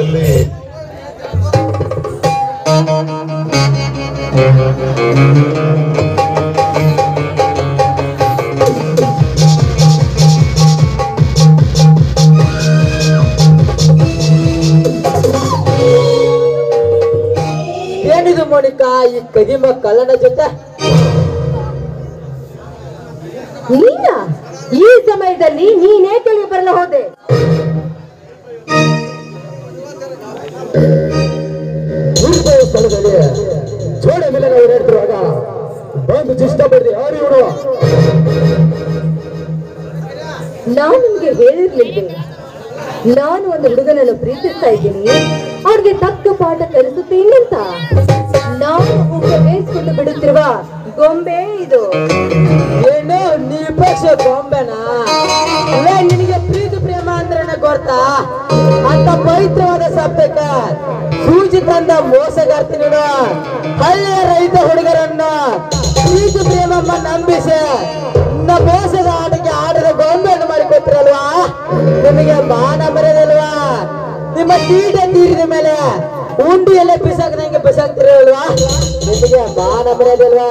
ಕಾಲದಲ್ಲಿ ಏನಿದು ಮೋನಿಕಾ ಈ ಕದಿಮ ಕಳ್ಳನ ಜೊತೆ ನೀನ ಈ ಸಮಯದಲ್ಲಿ ನೀನೇಕೆ ಇಲ್ಲಿ ಬರಲು ಹೋದೆ ಇಂಥ ಸ್ಥಳದಲ್ಲಿ ಜೋಡಿ ಮೇಲೆ ನಾವು ಓಡಾಡ್ತಿರುವಾಗ ಬಂದು ಚಿಷ್ಟ ಬಡ್ರಿ ಯಾರು ಇವರು ನಾನು ನಿಮ್ಗೆ ಹೇಳಿರ್ಲಿಲ್ವೇ ನಾನು ಒಂದು ಹುಡುಗನನ್ನು ಪ್ರೀತಿಸ್ತಾ ಇದ್ದೀನಿ ಅವ್ರಿಗೆ ತಕ್ಕ ಪಾಠ ಕಲಿಸುತ್ತೇನೆ ಅಂತ ನಾನು ಉಗ್ಗ ಬೇಯಿಸ್ಕೊಂಡು ಬಿಡುತ್ತಿರುವ ಗೊಂಬೆ ಇದು ಏನು ನೀ ಪಕ್ಷ ಗೊಂಬೆನಾ ಲೇ ನಿನಗೆ ಪ್ರೀತಿ ಪ್ರೇಮ ಅಂದ್ರೆ ಗೊತ್ತಾ ಅಂತ ಪವಿತ್ರವಾದ ಶಬ್ದಕ್ಕ ಸೂಜಿ ತಂದ ಮೋಸಗಾರ್ತಿ ನೀನು ಹಳ್ಳಿಯ ರೈತ ಹುಡುಗರನ್ನು ಪ್ರೀತಿ ಪ್ರೇಮಮ್ಮ ನಂಬಿಸಿ ಇನ್ನ ಮೋಸದ ಆಟಕ್ಕೆ ಆಡದ ಗೊಂಬೆಯನ್ನು ಮಾಡಿಕೊಟ್ಟಿರಲ್ವಾ ನಿಮಗೆ ಮಾನ ಬರೋದಲ್ವಾ ನಿಮ್ಮ ತೀಟೆ ತೀರಿದ ಮೇಲೆ ಉಂಡಿಯಲ್ಲೇ ಬಿಸಾಕ್ದಂಗೆ ಬಿಸಾಕ್ತಿರಲ್ವಾ ನಿಮಗೆ ಮಾನ ಬರೋದಲ್ವಾ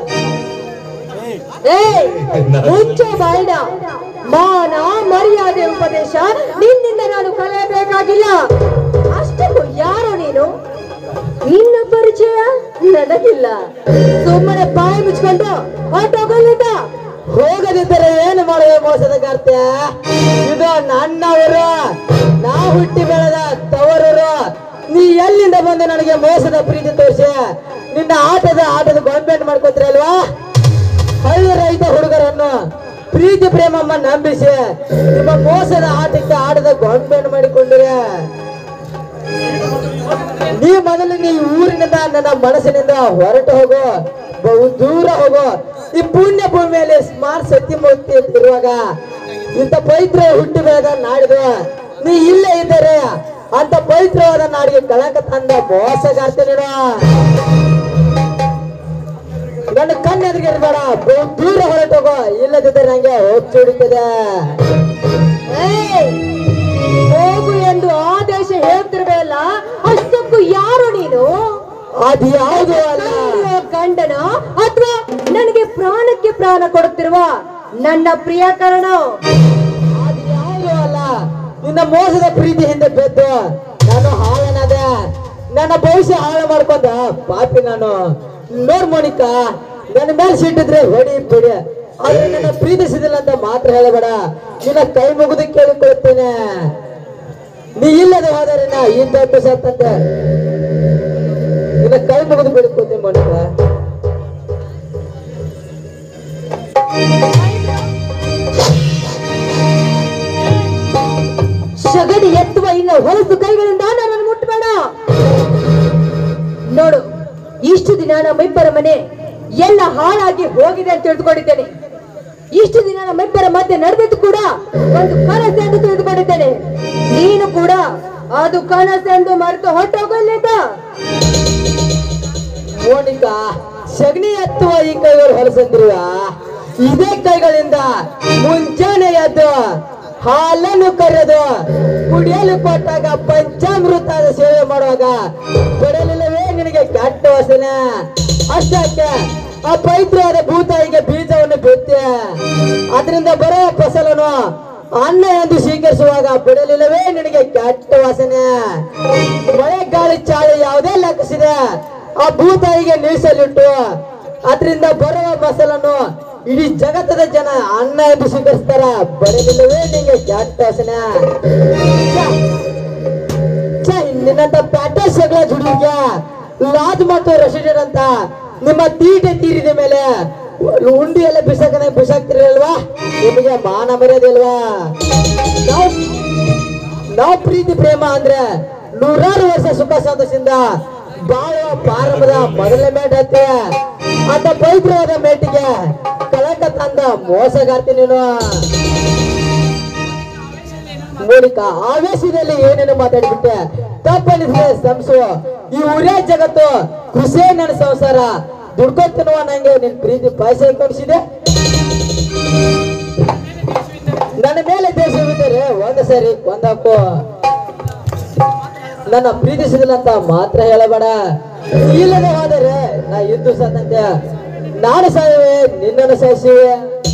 ಏಯ್ ಮುಚ್ಚ ಬಾಯ್ಡ ಮಾನ ಮರ್ಯಾದೆ ಉಪದೇಶ ನಿನ್ನಿಂದ ನಾನು ಕಲಿಯಬೇಕಾಗಿಲ್ಲ ಅಷ್ಟಕ್ಕೂ ಯಾರೋ ನೀನು ನಿನ್ನ ಪರಿಚಯ ನನಗಿಲ್ಲ ಸುಮ್ಮನೆ ಬಾಯಿ ಮುಚ್ಕೊಂಡು ಹೊರಟೋಗಲ್ಲಿದ್ದ ಹೋಗದಿದ್ದರೆ ಏನು ಮಾಡುವೆ ಮೋಸದ ಕಾರ್ತ್ಯ ಇದು ನನ್ನವರು ನಾ ಹುಟ್ಟಿ ಬೆಳೆದ ತವರೂರು ನೀ ಎಲ್ಲಿಂದ ಬಂದು ನನಗೆ ಮೋಸದ ಪ್ರೀತಿ ತೋರಿಸಿ ನಿನ್ನ ಆಟದ ಆಟದ ಗೊಂಬೆಯನ್ನು ಮಾಡ್ಕೊತೀರಲ್ವಾ ಹಳ್ಳಿ ರೈತ ಹುಡುಗರನ್ನು ಪ್ರೀತಿ ಪ್ರೇಮಮ್ಮ ನಂಬಿಸಿ ನಿಮ್ಮ ಮೋಸದ ಆಟಕ್ಕೆ ಆಡದ ಗೊಂಬೆಯನ್ನು ಮಾಡಿಕೊಂಡಿರೆ ನೀ ಮೊದಲು ನೀ ಊರಿನಿಂದ ನನ್ನ ಮನಸ್ಸಿನಿಂದ ಹೊರಟು ಹೋಗು ಬಹು ದೂರ ಹೋಗು ಈ ಪುಣ್ಯ ಭೂಮಿಯಲ್ಲಿ ಸ್ಮಾರ್ಟ್ ಸತ್ಯಮೂರ್ತಿ ಇರುವಾಗ ಇಂಥ ಪವಿತ್ರ ಹುಟ್ಟಿ ಬೆಳೆದ ನಾಡಿದು ನೀ ಇಲ್ಲೇ ಇದ್ದರೆ ಅಂತ ಪವಿತ್ರವಾದ ನಾಡಿಗೆ ಕಳಂಕ ತಂದ ಮೋಸಗಾರ್ತಿ ನೀನು ನನ್ನ ಕಣ್ಣು ಎದುರಿಗೆ ಇರಬೇಡ ಬಹು ದೂರ ಹೊರಟೋಗೋ ಇಲ್ಲದಿದ್ದರೆ ನಂಗೆ ಹೊಚ್ಚು ಹಿಡಿತದೆ ಏಯ್! ಹೋಗು ಎಂದು ಆದೇಶ ಹೇಳ್ತಿರ್ಬೇಕಲ್ಲ ಅಷ್ಟಕ್ಕೂ ಯಾರು ನೀನು ಅದು ಯಾವುದು ಅಲ್ಲ ಗಂಡನ ಅಥವಾ ನನಗೆ ಪ್ರಾಣಕ್ಕೆ ಪ್ರಾಣ ಕೊಡುತ್ತಿರುವ ನನ್ನ ಪ್ರಿಯಕರಣ ಅದು ಯಾವುದು ಅಲ್ಲ ನಿನ್ನ ಮೋಸದ ಪ್ರೀತಿ ಹಿಂದೆ ಬೆದ್ದು ನಾನು ಹಾಳನಾದ ನನ್ನ ಭವಿಷ್ಯ ಹಾಳು ಮಾಡ್ಕೊಂಡ ಪಾಪಿ ನಾನು ನೋಡ್ ಮೋನಿಕಾ ನನ್ನ ಮೇಲೆ ಸಿಟ್ಟಿದ್ರೆ ಹೊಡಿ ಬಿಡಿ ಆದ್ರೆ ನನ್ನ ಪ್ರೀತಿಸಿದಿಲ್ಲ ಅಂತ ಮಾತ್ರ ಹೇಳಬೇಡ ನಿನ್ನ ಕೈ ಮುಗಿದು ಕೇಳಿಕೊಳ್ಳುತ್ತೇನೆ ನೀ ಇಲ್ಲದೆ ಹೋದರೆ ನಾ ಈ ದೊಡ್ಡ ಸತ್ತಂತೆ ನಿನ್ನ ಕೈ ಮುಗಿದು ಬಿಡ್ಕೋತೀನಿ ಮೋನಿಕಾ ಶಗಡಿ ಎತ್ತುವ ಇನ್ನು ಹೊಲಸು ಕೈಗಳಿಂದ ನನ್ನನ್ನು ಮುಟ್ಟಬೇಡ ನೋಡು ಇಷ್ಟು ದಿನ ನಮ್ಮಿಬ್ಬರ ಮನೆ ಎಲ್ಲ ಹಾಳಾಗಿ ಹೋಗಿದೆ ಅಂತ ತಿಳಿದುಕೊಂಡಿದ್ದೇನೆ ಇಷ್ಟು ದಿನ ನಮ್ಮಿಬ್ಬರ ಮಧ್ಯೆ ನಡೆದಿದ್ದು ಕೂಡ ಒಂದು ಕನಸು ಎಂದು ತಿಳಿದುಕೊಂಡಿದ್ದೇನೆ ನೀನು ಕೂಡ ಅದು ಕನಸೆಂದು ಮರೆತು ಹೊಟ್ಟೋಗಲಿದ್ದ ಮೋನಿಕಾ ಸಗಣಿ ಎತ್ತುವ ಈ ಕೈಗಳು ಹೊಲಸಂದಿರುವ ಇದೇ ಕೈಗಳಿಂದ ಮುಂಜಾನೆ ಎದ್ದು ಹಾಲನ್ನು ಕರೆದು ಕುಡಿಯಲು ಕೊಟ್ಟಾಗ ಪಂಚಾಮೃತದ ಸೇವೆ ಮಾಡುವಾಗ ಕೊಡಲಿಲ್ಲವೇ ನಿನಗೆ ಕೆಟ್ಟ ವಾಸನೆ ಅಷ್ಟಕ್ಕೆ ಆ ಪವಿತ್ರವಾದ ಭೂತಾಯಿಗೆ ಬೀಜವನ್ನು ಬಿತ್ತೆ ಅದರಿಂದ ಬರೋ ಫಸಲನ್ನು ಅನ್ನ ಎಂದು ಸ್ವೀಕರಿಸುವಾಗ ಬಿಡಲಿಲ್ಲವೇ ನಿನಗೆ ಕೆಟ್ಟ ವಾಸನೆ ಮಳೆ ಗಾಳಿ ಚಾಳಿ ಯಾವುದೇ ಲೆಕ್ಕಿಸಿದೆ ಆ ಭೂತಾಯಿಗೆ ನಿಲ್ಲಿಸಲಿಟ್ಟು ಅದರಿಂದ ಬರುವ ಫಸಲನ್ನು ಇಡೀ ಜಗತ್ತದ ಜನ ಅನ್ನ ಎಂದು ಸ್ವೀಕರಿಸ್ತಾರ ಬರಲಿಲ್ಲವೇ ನಿಂಗೆ ಕೆಟ್ಟ ವಾಸನೆ ಛೆ, ಛೆ, ನಿನ್ನಂತ ಪ್ಯಾಟರ್ಸ್ ಸಗಳ ಜುಡಿಗೆ ಲಾಜ್ ಮತ್ತು ರೆಸಿಡೆಂಟ್ ಅಂತ ನಿಮ್ಮ ತೀಟೆ ತೀರಿದ ಮೇಲೆ ಉಂಡಿ ಎಲ್ಲ ಬಿಸಾಕನೆ ಬಿಸಾಕ್ತಿರಲ್ವಾ ನಿಮಗೆ ಮಾನ ಮರ್ಯಾದೆ ಅಲ್ವಾ ನಾವು ನಾವು ಪ್ರೀತಿ ಪ್ರೇಮ ಅಂದ್ರೆ ನೂರಾರು ವರ್ಷ ಸುಖ ಸಂತೋಷದಿಂದ ಬಾಳುವ ಪ್ರಾರಂಭದ ಮೊದಲ ಮೇಟ್ ಹತ್ತೆ ಅಂತ ಪವಿತ್ರವಾದ ಮೇಟಿಗೆ ಕಳಂಕ ತಂದ ಮೋಸಗಾರ್ತಿ ನೀನು ಮೋನಿಕಾ ಆವೇಶದಲ್ಲಿ ಏನೇನು ಮಾತಾಡ್ಬಿಟ್ಟೆ ತಪ್ಪನಿದ್ರೆ ಸಂಸು ಈ ಊರೇ ಜಗತ್ತು ಕೃಷಿ ನನ್ನ ಸಂಸಾರ ದುಡ್ಕೊತಿನ್ನುವ ನಂಗೆ ನಿನ್ ಪ್ರೀತಿ ಪಾಯಸ ಕೊಡಿಸಿದೆ ನನ್ನ ಮೇಲೆ ದೇಶವಿದ್ದರೆ ಒಂದು ಸರಿ ಒಂದಕ್ಕೂ ನನ್ನ ಪ್ರೀತಿಸಿದಿಲ್ಲ ಅಂತ ಮಾತ್ರ ಹೇಳಬೇಡ ಇಲ್ಲದೆ ಹೋದರೆ ನಾ ಇದ್ದು ಸತ್ತಂತೆ ನಾನು ಸಾಯುವೆ ನಿನ್ನನ್ನು ಸಾಯಿಸುವೆ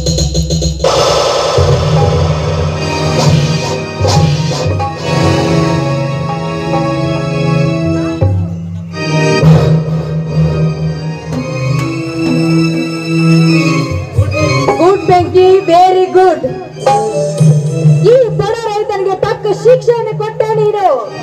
ಗುಡ್ ಬೆಂಕಿ ವೆರಿ ಗುಡ್ ಈ ಬಡ ರೈತನಿಗೆ ತಕ್ಕ ಶಿಕ್ಷೆಯನ್ನು ಕೊಟ್ಟೆ ನೀನು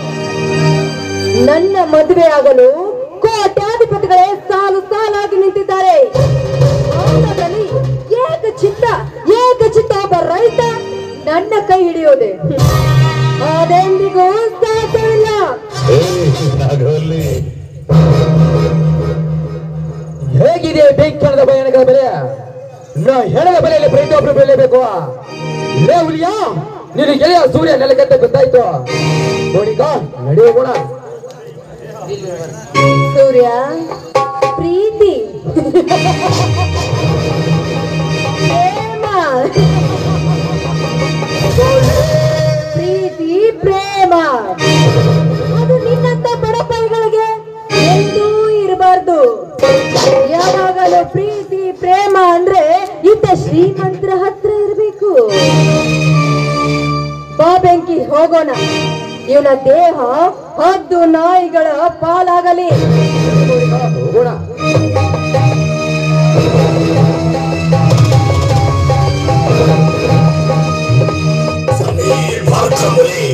ನನ್ನ ಮದುವೆ ಆಗಲು ಕೋಟ್ಯಾಧಿಪತಿಗಳೇ ಸಾಲು ಸಾಲಾಗಿ ನಿಂತಿದ್ದಾರೆ ಅಂಥದ್ರಲ್ಲಿ ಏಕ ಚಿತ್ತ ಏಕ ಚಿತ್ತ ಒಬ್ಬ ರೈತ ನನ್ನ ಕೈ ಹಿಡಿಯೋದೆ ಅದೆಂದಿಗೂ ಸಾಧ್ಯವಿಲ್ಲ ನಾಗವಲ್ಲಿ ಹೇಗಿದೆ ಬೆಂಕಿಣದ ಭಯಾನಕ ಬೆಲೆ ನಾ ಹೆಣದ ಬೆಲೆಯಲ್ಲಿ ಪ್ರತಿಯೊಬ್ಬರು ಬೆಳೆಯಬೇಕು ಲೇ ಹುಲಿಯ ನೀನು ಗೆಳೆಯ ಸೂರ್ಯ ನೆಲಗಂತ ಗೊತ್ತಾಯ್ತು ನೋಡಿಕ ನಡೆಯೋಣ ಸೂರ್ಯ ಪ್ರೀತಿ ಪ್ರೇಮ ಪ್ರೀತಿ ಪ್ರೇಮ ಅದು ನಿನ್ನಂತ ಬಡಪಾಯಿಗಳಿಗೆ ಎಂದೂ ಇರಬಾರ್ದು ಯಾವಾಗಲೂ ಪ್ರೀತಿ ಪ್ರೇಮ ಅಂದ್ರೆ ಇದ್ದ ಶ್ರೀಮಂತರ ಹತ್ರ ಇರಬೇಕು ಬಾ ಬೆಂಕಿ ಹೋಗೋಣ ಇವನ ದೇಹ ಹದ್ದು ನಾಯಿಗಳ ಪಾಲಾಗಲಿ ಹೋಗೋಣ ಸಮೀರ್ ಭಾಗವಲಿ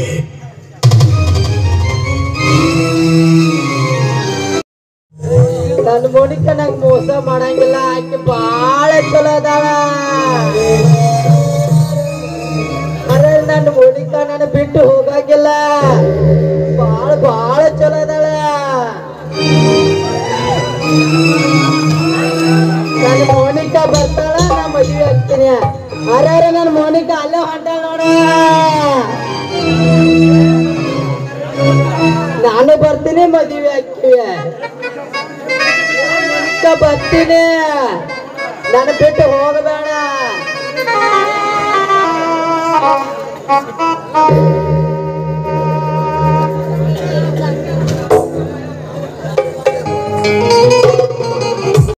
ನನ್ನ ಮೋನಿಕ ನಂಗೆ ಮೋಸ ಮಾಡಂಗಿಲ್ಲ ಆಕೆ ಬಾಳ ಚಲೋ ಅದಾಳ ಅರೆ ನನ್ನ ಮೋನಿಕ ನನ್ನ ಬಿಟ್ಟು ಹೋಗಂಗಿಲ್ಲ ಬಾಳ ಬಾಳ ಚಲೋ ಅದಾಳ ನನ್ನ ಮೋನಿಕ ಬರ್ತಾಳ ನಾ ಮದ್ವೆ ಆಗ್ತೀನಿ ಅರೆ ಅರೆ ನನ್ನ ಮೋನಿಕ ಅಲ್ಲೇ ಹೊಂಟಾಳ ನೋಡ ನಾನು ಬರ್ತೀನಿ ಮದುವೆ ಆಗ್ತೀವಿ ಅಕ್ಕ ಬರ್ತೀನಿ ನನ್ನ ಬಿಟ್ಟು ಹೋಗಬೇಡ